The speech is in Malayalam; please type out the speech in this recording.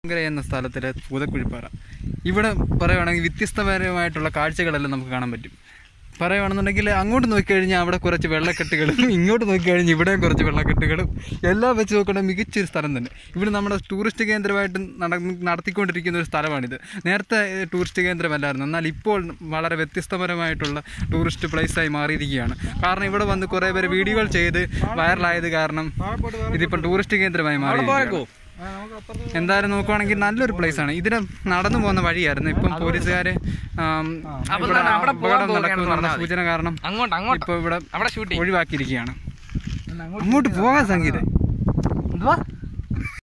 ഭയങ്കര എന്ന സ്ഥലത്തിലെ പൂതക്കുഴിപ്പാറ ഇവിടെ പറയുവാണെങ്കിൽ വ്യത്യസ്തപരമായിട്ടുള്ള കാഴ്ചകളെല്ലാം നമുക്ക് കാണാൻ പറ്റും പറയുവാണെന്നുണ്ടെങ്കിൽ അങ്ങോട്ട് നോക്കിക്കഴിഞ്ഞാൽ അവിടെ കുറച്ച് വെള്ളക്കെട്ടുകളും ഇങ്ങോട്ട് നോക്കിക്കഴിഞ്ഞാൽ ഇവിടെയും കുറച്ച് വെള്ളക്കെട്ടുകളും എല്ലാം വെച്ച് നോക്കണ മികച്ചൊരു സ്ഥലം തന്നെ ഇവിടെ നമ്മുടെ ടൂറിസ്റ്റ് കേന്ദ്രമായിട്ട് നട നടത്തിക്കൊണ്ടിരിക്കുന്ന ഒരു സ്ഥലമാണിത് നേരത്തെ ഏഹ്, ടൂറിസ്റ്റ് കേന്ദ്രമല്ലായിരുന്നു എന്നാൽ ഇപ്പോൾ വളരെ വ്യത്യസ്തപരമായിട്ടുള്ള ടൂറിസ്റ്റ് പ്ലേസായി മാറിയിരിക്കുകയാണ് കാരണം ഇവിടെ വന്ന് കുറേ പേര് വീഡിയോകൾ ചെയ്ത് വൈറലായത് കാരണം ഇതിപ്പോൾ ടൂറിസ്റ്റ് കേന്ദ്രമായി മാറി എന്തായാലും നോക്കുവാണെങ്കിൽ നല്ലൊരു പ്ലേസ് ആണ് ഇതിന് നടന്നു പോകുന്ന വഴിയായിരുന്നു ഇപ്പം പോലീസുകാര് ആം, ഇവിടെ അവിടെ പോകാൻ അപകടം നടക്കുമെന്നുള്ള പറഞ്ഞാൽ സൂചന കാരണം അങ്ങോട്ട് അങ്ങോട്ട് ഇപ്പൊ ഇവിടെ അവിടെ ഷൂട്ട് ഒഴിവാക്കിയിരിക്കുകയാണ് അങ്ങോട്ട് പോകാൻ സംഗീതം എന്തുവാ